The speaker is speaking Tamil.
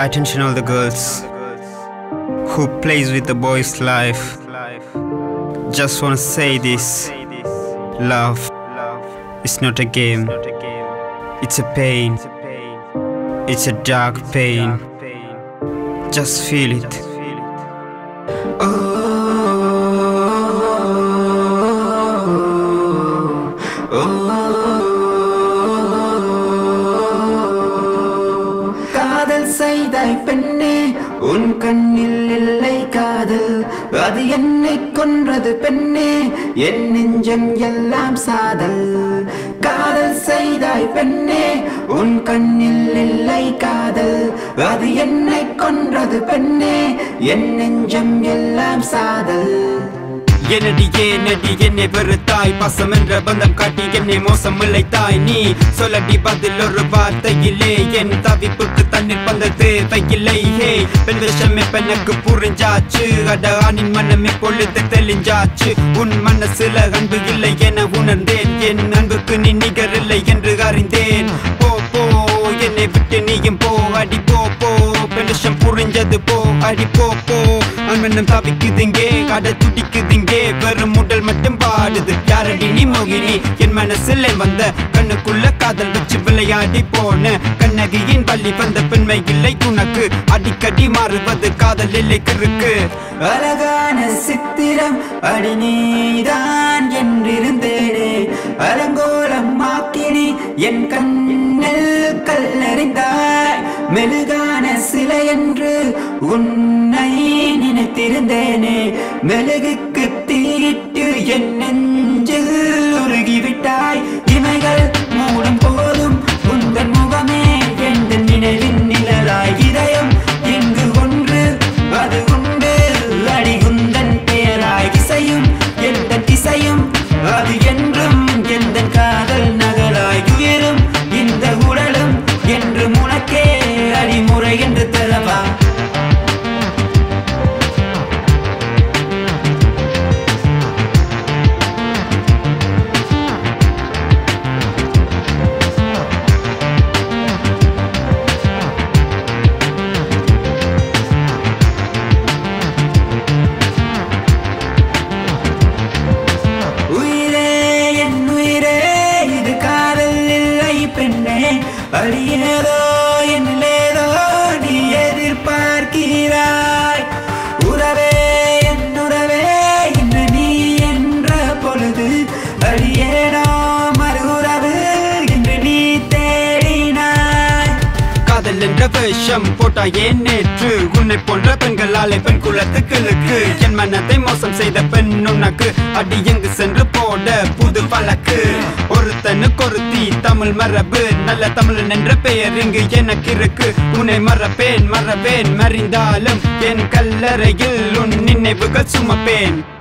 Attention all the girls who plays with the boy's life. Just wanna say this. Love is not a game. It's a pain. It's a dark pain. Just feel it. காதல் செய்தாய் பெண்ணே உன் கண்ணில் இல்லை காதல் அது என்னை கொன்றது பெண்ணே என் நெஞ்சம் எல்லாம் சாதல் காதல் செய்தாய் பெண்ணே உன் கண்ணில் இல்லை காதல் அது என்னை கொன்றது பெண்ணே என் நெஞ்சம் எல்லாம் சாதல் என்னடி ஏனடி என்னை வெறுத்தாய் பாசம் என்ற பந்தம் காட்டி என்னை மோசம் இழைத்தாய் நீ சொல்லடி பதில் ஒரு வார்த்தையிலே என் தவிப்புக்கு தண்ணீர் பந்த தேவையில்லை ஹே பெண் விஷமே பெண்ணுக்கு புரிஞ்சாச்சு அட ஆணின் மனமே பொழுது தெளிஞ்சாச்சு உன் மனசுல அன்பு இல்லை என உணர்ந்தேன் என் அன்புக்கு நீ நிகரில்லை என்று அறிந்தேன் போ போ என்னை விட்டு நீயும் போ அடி போ போ பெண்ணிஷம் புரிஞ்சது போ அடி போ போ அன்பெண்ணம் தவிக்குதுங்கே அட துடிக்குதுங்கே வெறும் உடல் மட்டும் பாடுது யாரடி நீ மோகினி என் மனசுல வந்த கண்ணுக்குள்ள காதல் வச்சு விளையாடி போன கண்ணகியின் பள்ளி வந்த பெண்மை இல்லை உனக்கு அடிக்கடி மாறுவது காதல் இல்லை கிறுக்கு அழகான சித்திரம் அடி நீதான் என்றிருந்தேனே அலங்கோலம் மாக்கினி என் கண்ணில் கல்லறிந்தாய் மெழுகான சிலை என்று உன்னை நினைத்திருந்தேனே மெழுகுக்கு தீயிட்டு என் நெஞ்சில் உருகிவிட்டாய் இமைகள் மூடும் போதும் உந்தன் முகமே என் நினைவின் நிழலாய் இதயம் இங்கு ஒன்று அது உண்டு அடிகுந்தன் பெயராய் இசையும் எந்த திசையும் அது என்றும் எந்த காதல் நகலாய் உயரும் இந்த உடலும் என்று உனக்கே அடிமுறை என்று தரவா உயிரே என் உயிரே இது காதல் இல்லை பெண்ணே அடியேதோ என்னிலேதோ நீ எதிர்பார்க்கிறாய் உறவே என் உறவே இன்று நீ என்ற பொழுது அடியேனோ மறு உறவு இன்று நீ தேடினாய் காதல் என்ற வேஷம் போட்டாயே நேற்று உன்னை போன்ற பெண்களாலே பெண் குலத்துக்களுக்கு என் மனதை மோசம் செய்த பெண் உனக்கு அடி எங்கு சென்று போட புது வழக்கு ஒருத்தனுக்கு ஒருத்தி தமிழ் மரபு நல்ல தமிழன் என்ற பெயர் இங்கு எனக்கு இருக்கு உன்னை மறப்பேன் மறப்பேன் மறிந்தாலும் என் கல்லறையில் உன் நினைவுகள் சுமப்பேன்